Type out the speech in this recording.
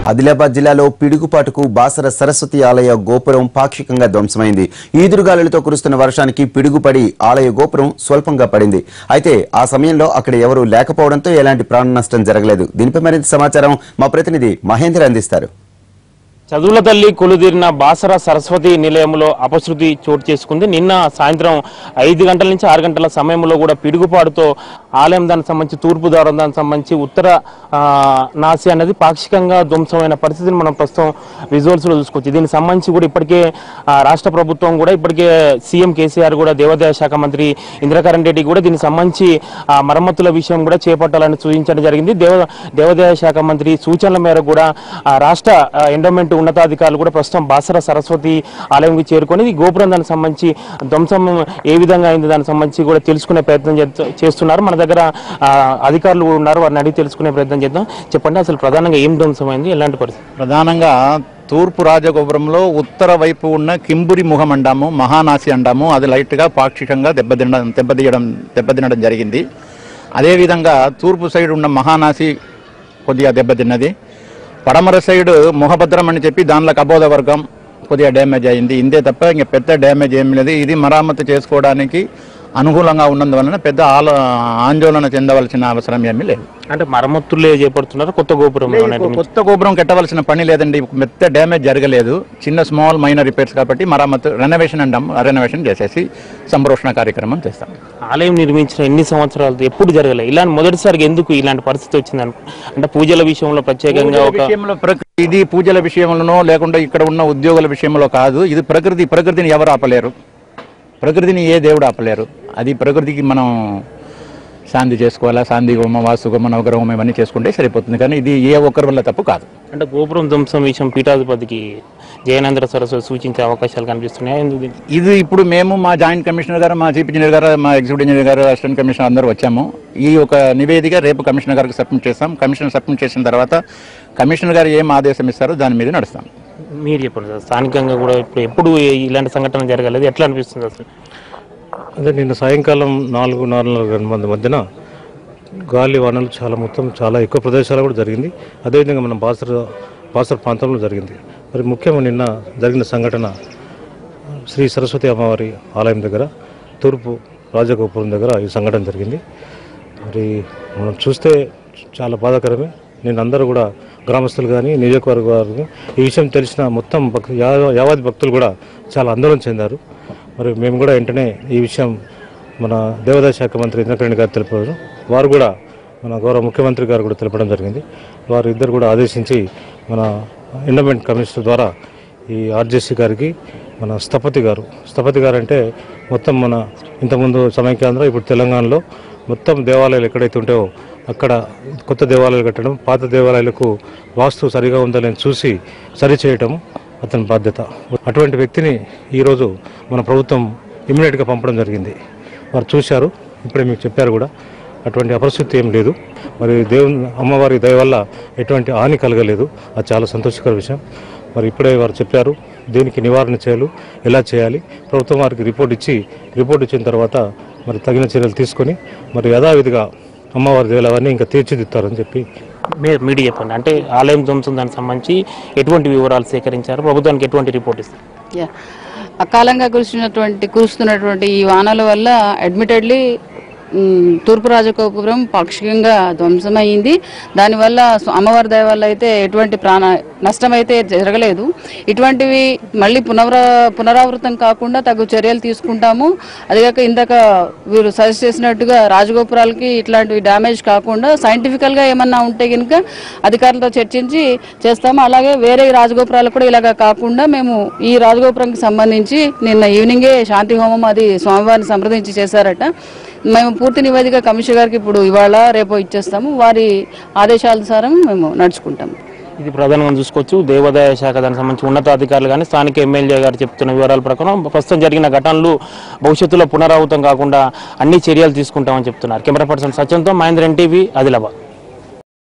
ఆదిలాబాద్ జిల్లాలో పిడుగుపాటుకు బాసర సరస్వతి ఆలయ గోపురం పాక్షికంగా ధ్వంసమైంది ఈదురుగాలులతో కురుస్తున్న వర్షానికి పిడుగుపడి ఆలయ గోపురం స్వల్పంగా పడింది అయితే ఆ సమయంలో అక్కడ ఎవరూ లేకపోవడంతో ఎలాంటి ప్రాణ నష్టం జరగలేదు దీనిపై మరింత సమాచారం మా ప్రతినిధి మహేంద్ర అందిస్తారు చదువుల తల్లి కొలుదీరిన బాసర సరస్వతి నిలయంలో అపశృతి చోటు చేసుకుంది నిన్న సాయంత్రం ఐదు గంటల నుంచి ఆరు గంటల సమయంలో కూడా పిడుగుపాటుతో ఆలయం దానికి సంబంధించి తూర్పు ద్వారం దానికి సంబంధించి ఉత్తర ఆ, నాసి అనేది పాక్షికంగా ధ్వంసమైన పరిస్థితిని మనం ప్రస్తుతం విజువల్స్ లో చూసుకోవచ్చు దీనికి సంబంధించి కూడా ఇప్పటికే ఆ, రాష్ట్ర ప్రభుత్వం కూడా ఇప్పటికే సీఎం కేసీఆర్ కూడా దేవాదాయ శాఖ మంత్రి ఇంద్రకరణ్ రెడ్డి కూడా దీనికి సంబంధించి ఆ, మరమ్మతుల విషయం కూడా చేపట్టాలని సూచించడం జరిగింది దేవ దేవాదాయ శాఖ మంత్రి సూచనల మేరకు కూడా ఆ, రాష్ట్ర ఎండోమెంట్ ఉన్నతాధికారులు కూడా ప్రస్తుతం బాసర సరస్వతి ఆలయంకి చేరుకొని ఈ గోపురం దానికి సంబంధించి ధ్వంసం ఏ విధంగా అయింది దానికి సంబంధించి కూడా తెలుసుకునే ప్రయత్నం చేస్తూ- చేస్తున్నారు మన దగ్గర ఆ, అధికారులు కూడా ఉన్నారు వారిని అడిగి తెలుసుకునే ప్రయత్నం చేద్దాం చెప్పండి అసలు ప్రధానంగా ఏం ధ్వంసమైంది ఎలాంటి పరిస్థితి ప్రధానంగా తూర్పు రాజగోపురంలో ఉత్తర వైపు ఉన్న కింబురి ముఖం అంటాము మహానాసి అంటాము అది లైట్గా పాక్షికంగా దెబ్బతినడం దెబ్బతీయడం దెబ్బతినడం జరిగింది అదేవిధంగా తూర్పు సైడ్ ఉన్న మహానాసి కొద్దిగా దెబ్బతిన్నది పడమర సైడ్ ముఖభద్రం అని చెప్పి దానిలో కబోద వర్గం కొద్దిగా డ్యామేజ్ అయింది ఇంతే తప్ప ఇంకా పెద్ద డ్యామేజ్ ఏం లేదు ఇది మరామతు చేసుకోవడానికి అనుకూలంగా ఉన్నందువలన పెద్ద ఆలో ఆందోళన చెందవలసిన అవసరం ఏమీ లేదు అంటే మరమ్మతులే చేపడుతున్నారు కొత్త గోపురం ఏమైనా నిర్మించారా? కొత్త గోపురం కట్టవలసిన పని లేదండి మెత్త డ్యామేజ్ జరగలేదు చిన్న స్మాల్ మైనర్ రిపేర్స్ కాబట్టి మరమ్మతు రెనోవేషన్ అంటాం రెనోవేషన్ చేసేసి సంప్రోషణ కార్యక్రమం చేస్తాం ఆలయం నిర్మించిన ఎన్ని సంవత్సరాలు ఎప్పుడు జరగలేదు ఇలాంటి మొదటిసారిగా ఎందుకు ఇలాంటి పరిస్థితి వచ్చింది అనుకో అంటే పూజల విషయంలో ప్రత్యేకంగా పూజల ఒక విషయంలో ప్రకృ- ఇది పూజల విషయంలోనో లేకుండా ఇక్కడ ఉన్న ఉద్యోగుల విషయంలో కాదు ఇది ప్రకృతి ప్రకృతిని ఎవరు ఆపలేరు ప్రకృతిని ఏ దేవుడు ఆపలేరు అది ప్రకృతికి మనం శాంతి చేసుకోవాలా శాంతి హోమం వాస్తు హోమం నవగ్రహ హోమం ఇవన్నీ చేసుకుంటే సరిపోతుంది కానీ ఇది ఏ ఒక్కరి వల్ల తప్పు కాదు అంటే గోపురం ధ్వంసం విషయం పీఠాధిపతికి జయనేంద్ర సరస్వతి సూచించే అవకాశాలు కనిపిస్తున్నాయి ఎందుకు దీన్ని- ఇది ఇప్పుడు మేము మా జాయింట్ కమిషనర్ గారు మా చీఫ్ ఇంజనీర్ గారు మా ఎగ్జిక్యూటివ్ ఇంజనీర్ గారు అసిస్టెంట్ కమిషనర్ అందరూ వచ్చాము ఈ ఒక నివేదిక రేపు కమిషనర్ గారికి సబ్మిట్ చేస్తాం కమిషనర్ సబ్మిట్ చేసిన తర్వాత కమిషనర్ గారు ఏం ఆదేశం ఇస్తారో దాని మీద నడుస్తాం మీరు చెప్పండి సార్ స్థానికంగా కూడా ఇప్పుడు ఎప్పుడు ఇలాంటి సంఘటన జరగలేదు ఎట్లా అనిపిస్తుంది అసలు అదే నిన్న సాయంకాలం నాలుగు నాలుగున్నర మంది మధ్యన గాలి వానలు చాలా మొత్తం చాలా ఎక్కువ ప్రదేశాలు కూడా జరిగింది అదేవిధంగా మన బాసర బాసర ప్రాంతంలో జరిగింది మరి ముఖ్యంగా నిన్న జరిగిన సంఘటన శ్రీ సరస్వతి అమ్మవారి ఆలయం దగ్గర తూర్పు రాజగోపురం దగ్గర ఈ సంఘటన జరిగింది మరి మనం చూస్తే చాలా బాధాకరమే నేను అందరూ కూడా గ్రామస్తులు కానీ నియోజకవర్గ వారు కానీ ఈ విషయం తెలిసిన మొత్తం భక్ యా- యావత్ భక్తులు కూడా చాలా ఆందోళన చెందారు మరి మేము కూడా వెంటనే ఈ విషయం మన దేవాదాయ శాఖ మంత్రి ఇంద్రకరణ్ గారు తెలిపారు వారు కూడా మన గౌరవ ముఖ్యమంత్రి గారు కూడా తెలపడం జరిగింది వారు ఇద్దరు కూడా ఆదేశించి మన ఎండోమెంట్ కమిషనర్ ద్వారా ఈ ఆర్జేసీ గారికి మన స్థపతి గారు స్థపతి గారు అంటే మొత్తం మన ఇంతకుముందు సమైక్యాంధ్ర ఇప్పుడు తెలంగాణలో మొత్తం దేవాలయాలు ఎక్కడైతే ఉంటాయో అక్కడ కొత్త దేవాలయాలు కట్టడం పాత దేవాలయాలకు వాస్తు సరిగా ఉందా లేని చూసి సరి చేయటం అతని బాధ్యత అటువంటి వ్యక్తిని ఈరోజు మన ప్రభుత్వం ఇమ్మీడియట్గా పంపడం జరిగింది వారు చూశారు ఇప్పుడే మీకు చెప్పారు కూడా అటువంటి అపరిస్థితి ఏం లేదు మరి దేవుని అమ్మవారి దయ వల్ల ఎటువంటి హాని కలగలేదు అది చాలా సంతోషకర విషయం మరి ఇప్పుడే వారు చెప్పారు దీనికి నివారణ చేయాలి ఎలా చేయాలి ప్రభుత్వం వారికి రిపోర్ట్ ఇచ్చి రిపోర్ట్ ఇచ్చిన తర్వాత మరి తగిన చర్యలు తీసుకొని మరి యథావిధిగా అమ్మవారి దేవులు అవన్నీ ఇంకా తీర్చిదిద్దారని చెప్పి మీరు మీరు చెప్పండి అంటే ఆలయం ధ్వంసం దానికి సంబంధించి ఎటువంటి వివరాలు సేకరించారు ప్రభుత్వానికి ఎటువంటి రిపోర్ట్ ఇస్తారు యా అకాలంగా కురిసినటువంటి కురుస్తున్నటువంటి ఈ వానల వల్ల అడ్మిటెడ్లీ మ్, తూర్పు రాజగోపురం పాక్షికంగా ధ్వంసమైంది దానివల్ల స్వ- అమ్మవారి దయ వల్ల అయితే ఎటువంటి ప్రాణ నష్టం అయితే జరగలేదు ఇటువంటివి మళ్ళీ పునరా పునరావృతం కాకుండా తగు చర్యలు తీసుకుంటాము అదిగాక ఇందాక వీరు సజెస్ట్ చేసినట్టుగా రాజగోపురాలకి ఇట్లాంటివి డ్యామేజ్ కాకుండా సైంటిఫికల్గా ఏమన్నా ఉంటే కనుక అధికారులతో చర్చించి చేస్తాము అలాగే వేరే రాజగోపురాలు కూడా ఇలాగా కాకుండా మేము ఈ రాజగోపురంకి సంబంధించి నిన్న ఈవినింగే శాంతి హోమం అది స్వామివారిని సంప్రదించి చేశారట మేము పూర్తి నివేదిక కమిషనర్ గారికి ఇప్పుడు ఇవాళ రేపు ఇచ్చేస్తాము వారి ఆదేశానుసారం మేము నడుచుకుంటాము ఇది ప్రధానంగా చూసుకోవచ్చు దేవాదాయ శాఖ దానికి సంబంధించి ఉన్నతాధికారులు కానీ స్థానిక ఎమ్మెల్యే గారు చెప్తున్న వివరాల ప్రకారం ప్రస్తుతం జరిగిన ఘటనలు భవిష్యత్తులో పునరావృతం కాకుండా అన్ని చర్యలు తీసుకుంటామని చెప్తున్నారు కెమెరా పర్సన్ సత్యంతో మహేంద్ర ఎన్టీవీ ఆదిలాబాద్